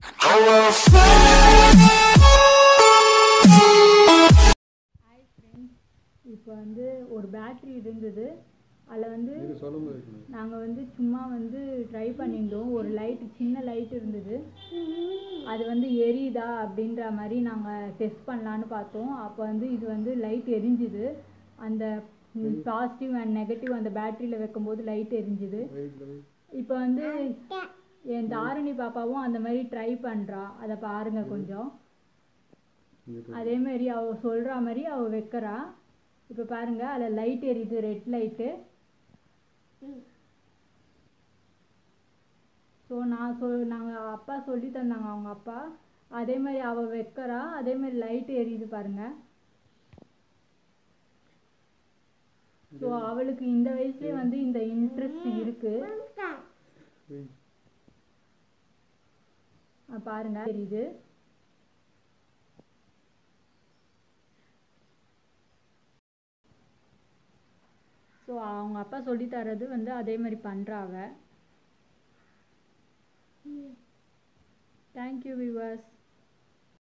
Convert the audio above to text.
hi friends இப்போ வந்து ஒரு பேட்ரி இருந்தது அதில் வந்து நாங்கள் வந்து சும்மா வந்து ட்ரை பண்ணியிருந்தோம் ஒரு லைட் சின்ன லைட் இருந்தது அது வந்து எரியுதா அப்படின்ற மாதிரி நாங்கள் டெஸ்ட் பண்ணலான்னு பார்த்தோம் அப்போ வந்து இது வந்து லைட் எரிஞ்சுது அந்த பாசிட்டிவ் அண்ட் நெகட்டிவ் அந்த பேட்டரியில் வைக்கும்போது லைட் எரிஞ்சுது இப்போ வந்து என் தாரணி பாப்பாவும் அந்த மாதிரி ட்ரை பண்ணுறா அதை பாருங்க கொஞ்சம் அதே மாதிரி அவ சொல்கிற மாதிரி அவ வைக்கிறா இப்போ பாருங்க அதில் லைட் எரியுது ரெட் லைட்டு ஸோ நான் சொல் நாங்கள் அப்பா சொல்லி தந்தாங்க அவங்க அப்பா அதே மாதிரி அவள் வைக்கிறா அதே மாதிரி லைட் எரியுது பாருங்க ஸோ அவளுக்கு இந்த வயசுலேயே வந்து இந்த இன்ட்ரெஸ்ட் இருக்கு அஹ் பாருங்க தெரியுது ஸோ அவங்க அப்பா சொல்லி தர்றது வந்து அதே மாதிரி பண்ணுறாங்க தேங்க்யூ வியூவர்ஸ்